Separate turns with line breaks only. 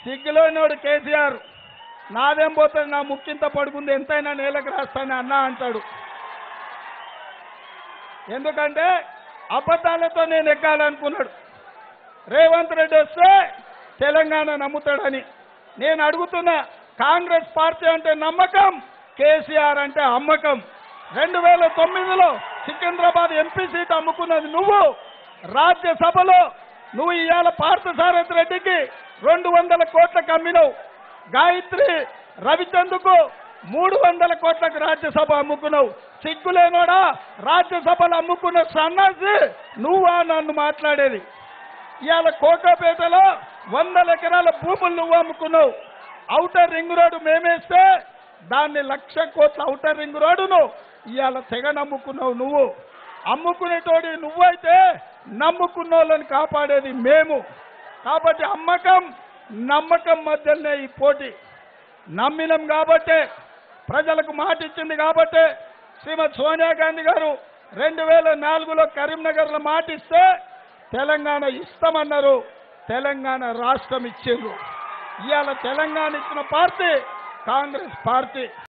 సిగ్గులోనోడు కేసీఆర్ నాదేం పోతుంది నా ముక్కింత పడుకుంది ఎంతైనా నేలకు రాస్తాను అన్నా అంటాడు ఎందుకంటే అబద్ధాలతో నేను ఎక్కాలనుకున్నాడు రేవంత్ రెడ్డి వస్తే తెలంగాణ నమ్ముతాడని నేను అడుగుతున్నా కాంగ్రెస్ పార్టీ అంటే నమ్మకం కేసీఆర్ అంటే అమ్మకం రెండు వేల తొమ్మిదిలో సికింద్రాబాద్ ఎంపీ సీట్ అమ్ముకున్నది నువ్వు రాజ్యసభలో నువ్వు ఇవాళ పార్థసారథి రెడ్డికి రెండు వందల కోట్లకు అమ్మినవు గాయత్రి రవిచందుకు మూడు వందల కోట్లకు రాజ్యసభ అమ్ముకున్నావు సిగ్గులేనోడా రాజ్యసభలు అమ్ముకున్న సన్నాసి నువ్వా నన్ను మాట్లాడేది ఇవాళ కోకాపేటలో వందల ఎకరాల భూములు నువ్వు అమ్ముకున్నావు ఔటర్ రింగ్ రోడ్డు మేమేస్తే దాన్ని లక్ష కోట్ల ఔటర్ రింగ్ రోడ్డును ఇవాళ తెగ నమ్ముకున్నావు నువ్వు అమ్ముకునేటోడి నువ్వైతే నమ్ముకున్న వాళ్ళని కాపాడేది మేము కాబట్టి అమ్మకం నమ్మకం మధ్యలోనే ఈ పోటీ నమ్మినం కాబట్టే ప్రజలకు మాట ఇచ్చింది కాబట్టే శ్రీమతి సోనియా గాంధీ గారు రెండు వేల నాలుగులో కరీంనగర్లో మాట ఇస్తే తెలంగాణ ఇస్తామన్నారు తెలంగాణ రాష్ట్రం ఇచ్చిండ్రు ఇవాళ తెలంగాణ ఇచ్చిన పార్టీ కాంగ్రెస్ పార్టీ